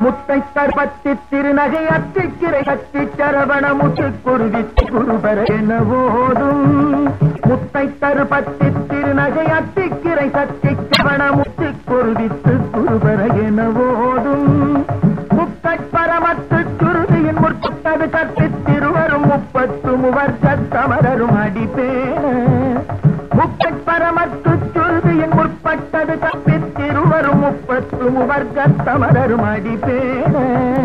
முத்தை தர்பத்தி திருநகை அத்திக்கிரை கத்தி சரவண முத்து குருவித்து குருபர என ஓதும் முத்தை தருபத்தி திருநகை அத்திக்கிரை கத்தி சரவண முத்து குருவித்து குருபர என ஓதும் முக்கட்பரமத்து சுருதியின் முற்பட்டது கத்தி திருவரும் முப்பத்து முவர்க்க தமரரும் அடிப்பேன முக்கட்பரமத்து சுருதியின் முற்பட்டது கத்தி திருவரும் முப்பத்து முவர்க்க தமரரும் அடிப்பேன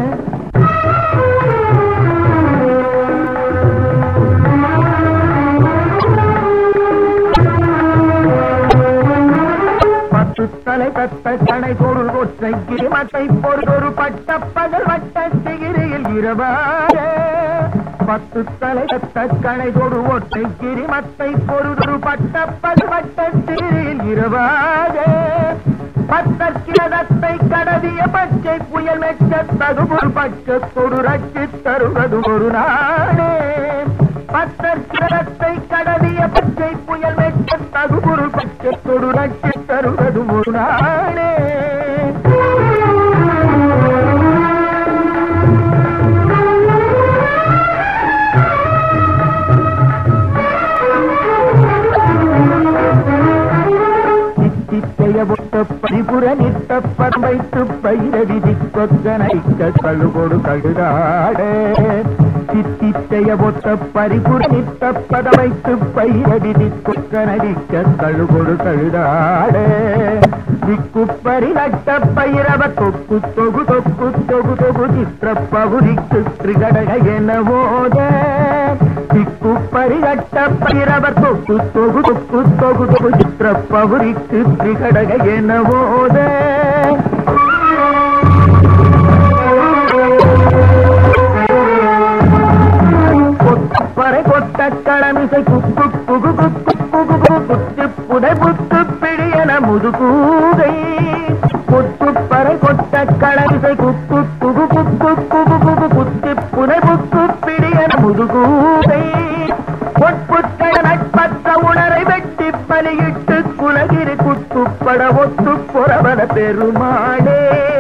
பத்து தலை கத்த கடை பொருள் ஒற்றை கிரிமத்தை பொருளொரு பட்ட பகல் வட்ட சிகிரியில் இரவாக பத்து தலை கத்த கடை கொடு ஒற்றை கிரிமத்தை பொருளொரு பட்ட பகல் வட்ட சிகிரியில் இரவாக பத்தற்கிரதத்தை கடவிய பச்சை புயல் மெச்ச தகுபொரு பச்ச கொடு ரட்சி தருவது ஒரு நாடே பத்தற்கிரதத்தை கடவிய பச்சை புயல் மெச்ச தகுபொரு பச்சை கொடு ரட்சி தருவது ஒரு நாடே சித்தித்தைய ஒட்ட பரிபுர நித்த பரம்பைத்து பைரவிதி கொத்தனைக்க கழுகொடு கழுதாடே சித்தித்தைய ஒட்ட பரிபுர நித்த பதமைத்து பைரவிதி கொத்தனடிக்க கழுகொடு கழுதாடே திக்குப்பரி நட்ட பைரவ தொக்கு தொகு தொக்கு தொகு தொகு சித்திர பகுதிக்கு திரிகடக என ஓத திக்குப்பரி நட்ட பைரவ தொக்கு தொகு தொக்கு தொகு தொகு சித்திர பகுதிக்கு திரிகடக என ஓத கொத்தப்பறை கொத்த கடமிசை குக்கு குகு குக்கு குகு குகு குத்து புதை புத்து பிடியன முதுகூதை கொத்துப்பறை கொத்த கடமிசை குக்கு குகு குக்கு குகு குகு குத்து புதை புத்து பிடியன முதுகூதை பொற்புத்தட நட்பற்ற உணரை வெட்டி பலியிட்டு குலகிரி குத்துப்பட ஒத்து புறவன பெருமாடே